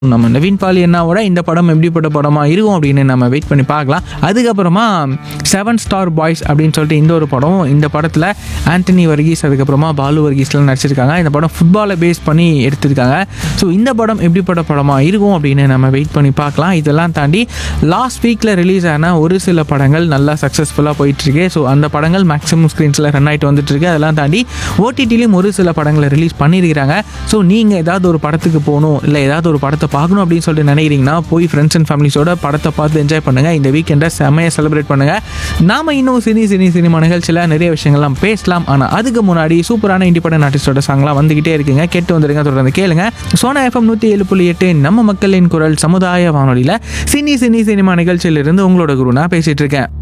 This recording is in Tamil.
நம்ம நவீன் பாலி அண்ணாவோட இந்த படம் எப்படிப்பட்ட படமா இருக்கும் அப்படின்னு நம்ம வெயிட் பண்ணி பார்க்கலாம் அதுக்கப்புறமா செவன் ஸ்டார் பாய்ஸ் அப்படின்னு சொல்லிட்டு இந்த ஒரு படம் இந்த படத்தில் ஆண்டனி வர்கீஸ் அதுக்கப்புறமா பாலு வர்கீஸ்லாம் நடிச்சிருக்காங்க இந்த படம் ஃபுட்பாலை பேஸ் பண்ணி எடுத்திருக்காங்க ஸோ இந்த படம் எப்படிப்பட்ட படமா இருக்கும் அப்படின்னு நம்ம வெயிட் பண்ணி பார்க்கலாம் இதெல்லாம் தாண்டி லாஸ்ட் வீக்கில் ரிலீஸ் ஆன ஒரு சில படங்கள் நல்லா சக்ஸஸ்ஃபுல்லாக போயிட்டு இருக்கு ஸோ அந்த படங்கள் மேக்ஸிமம் ஸ்க்ரீன்ஸில் ரன் ஆகிட்டு வந்துட்டு இருக்கு அதெல்லாம் தாண்டி ஓடிடிலையும் ஒரு சில படங்களை ரிலீஸ் பண்ணியிருக்கிறாங்க ஸோ நீங்கள் ஏதாவது ஒரு படத்துக்கு போகணும் இல்லை ஏதாவது ஒரு படத்தை பார்க்கணும் அப்படின்னு சொல்லிட்டு நினைக்கிறீங்கன்னா போய் ஃப்ரெண்ட்ஸ் அண்ட் ஃபேமிலிஸோட படத்தை பார்த்து என்ஜாய் பண்ணுங்கள் இந்த வீக்கெண்டை செம்மையாக செலிப்ரேட் பண்ணுங்கள் நாம இன்னும் சினி சினி சினிமா நிகழ்ச்சியில் நிறைய விஷயங்கள்லாம் பேசலாம் ஆனால் அதுக்கு முன்னாடி சூப்பரான இண்டிபெண்டன்ட் ஆர்டிஸ்டோட சாங்லாம் வந்துகிட்டே இருக்குங்க கேட்டு வந்துடுங்க தொடர்ந்து கேளுங்க சோனா எஃப்எம் நூற்றி ஏழு புள்ளி எட்டு நம்ம மக்களின் குரல் சமுதாய வானொலியில் சினி சினி சினிமா நிகழ்ச்சியிலிருந்து உங்களோட குரு நான் பேசிட்டு இருக்கேன்